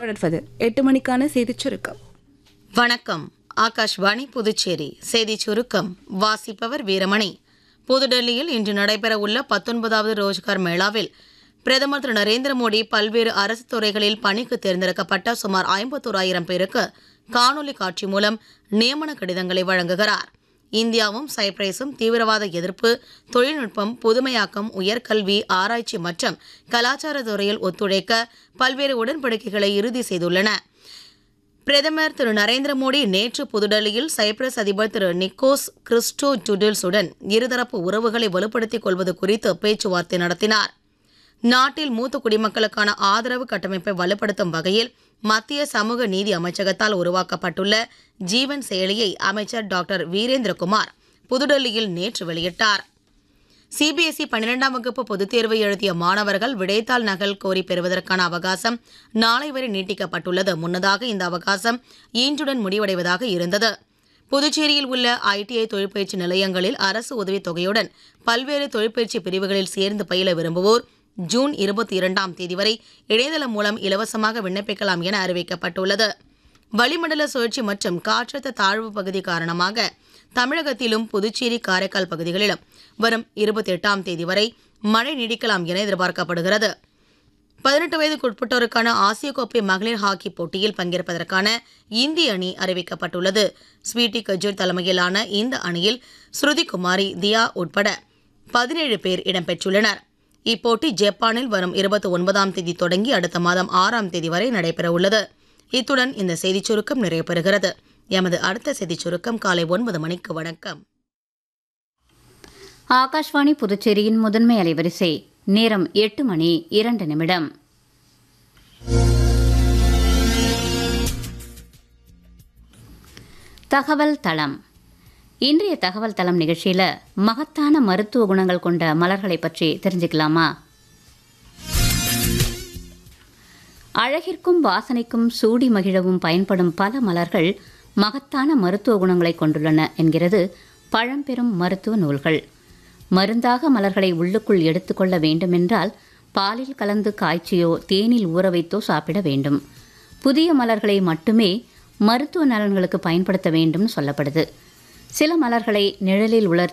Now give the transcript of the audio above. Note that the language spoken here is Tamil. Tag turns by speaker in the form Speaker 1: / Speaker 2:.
Speaker 1: தொடர்வது எட்டு மணிக்கான செய்திச் சுருக்கம்
Speaker 2: வணக்கம் ஆகாஷ்வாணி புதுச்சேரி செய்திச் சுருக்கம் வாசிப்பவர் வீரமணி புதுடெல்லியில் இன்று நடைபெறவுள்ள பத்தொன்பதாவது ரோஜ்கார் மேளாவில் பிரதமர் திரு நரேந்திர மோடி பல்வேறு அரசு துறைகளில் பணிக்கு தேர்ந்தெடுக்கப்பட்ட சுமார் ஐம்பத்தோராயிரம் பேருக்கு காணொலி காட்சி மூலம் நியமன கடிதங்களை வழங்குகிறார் இந்தியாவும் சைப்ரஸும் தீவிரவாத எதிர்ப்பு தொழில்நுட்பம் புதுமையாக்கம் உயர்கல்வி ஆராய்ச்சி மற்றும் கலாச்சார துறையில் ஒத்துழைக்க பல்வேறு உடன்படிக்கைகளை இறுதி செய்துள்ளன பிரதமர் திரு நரேந்திர மோடி நேற்று புதுடெல்லியில் சைப்ரஸ் அதிபர் திரு நிக்கோஸ் கிறிஸ்டோ டுடில்ஸுடன் இருதரப்பு உறவுகளை வலுப்படுத்திக் கொள்வது குறித்து பேச்சுவார்த்தை நடத்தினார் நாட்டில் மூத்த குடிமக்களுக்கான ஆதரவு கட்டமைப்பை வலுப்படுத்தும் வகையில் மத்திய சமூக நீதி அமைச்சகத்தால் உருவாக்கப்பட்டுள்ள ஜீவன் செயலியை அமைச்சர் டாக்டர் வீரேந்திரகுமார் புதுடெல்லியில் நேற்று வெளியிட்டார் சிபிஎஸ்இ பன்னிரெண்டாம் வகுப்பு பொதுத் தேர்வு எழுதிய மாணவர்கள் விடைத்தாள் நகல் கோரி பெறுவதற்கான அவகாசம் நாளை வரை நீட்டிக்கப்பட்டுள்ளது முன்னதாக இந்த அவகாசம் இன்றுடன் முடிவடைவதாக இருந்தது புதுச்சேரியில் உள்ள ஐடிஐ தொழிற்பயிற்சி நிலையங்களில் அரசு உதவித் தொகையுடன் பல்வேறு தொழிற்பயிற்சி பிரிவுகளில் சேர்ந்து பயில விரும்புவோர் ஜூன் இருபத்தி இரண்டாம் தேதி வரை இணையதளம் மூலம் இலவசமாக விண்ணப்பிக்கலாம் என அறிவிக்கப்பட்டுள்ளது வளிமண்டல சுழற்சி மற்றும் காற்றழுத்த தாழ்வு பகுதி காரணமாக தமிழகத்திலும் புதுச்சேரி காரைக்கால் பகுதிகளிலும் வரும் இருபத்தி எட்டாம் தேதி வரை மழை நீடிக்கலாம் என எதிர்பார்க்கப்படுகிறது பதினெட்டு வயதுக்குட்பட்டோருக்கான ஆசிய கோப்பை மகளிர் ஹாக்கி போட்டியில் பங்கேற்பதற்கான இந்திய அணி அறிவிக்கப்பட்டுள்ளது ஸ்வீட்டி கஜூர் தலைமையிலான இந்த அணியில் ஸ்ருதி குமாரி தியா உட்பட பதினேழு பேர் இடம்பெற்றுள்ளனர் இப்போட்டி ஜப்பானில் வரும் இருபத்தி ஒன்பதாம் தேதி தொடங்கி அடுத்த மாதம் ஆறாம் தேதி வரை நடைபெறவுள்ளது இத்துடன் இந்த செய்திச் சுருக்கம் நிறைவு பெறுகிறது எமது அடுத்த செய்திச் சுருக்கம் காலை ஒன்பது மணிக்கு வணக்கம்
Speaker 3: ஆகாஷ்வாணி புதுச்சேரியின் முதன்மை அலைவரிசை நேரம் எட்டு மணி இரண்டு நிமிடம் தகவல் தளம் இன்றைய தகவல் தளம் நிகழ்ச்சியில் மகத்தான மருத்துவ குணங்கள் கொண்ட மலர்களை பற்றி தெரிஞ்சுக்கலாமா அழகிற்கும் வாசனைக்கும் சூடி மகிழவும் பயன்படும் பல மலர்கள் மகத்தான மருத்துவ குணங்களை கொண்டுள்ளன என்கிறது பழம்பெரும் மருத்துவ நூல்கள் மருந்தாக மலர்களை உள்ளுக்குள் எடுத்துக்கொள்ள வேண்டுமென்றால் பாலில் கலந்து காய்ச்சியோ தேனில் ஊற வைத்தோ சாப்பிட வேண்டும் புதிய மலர்களை மட்டுமே மருத்துவ நலன்களுக்கு பயன்படுத்த வேண்டும் சொல்லப்படுது சில மலர்களை நிழலில் உலர்த்தி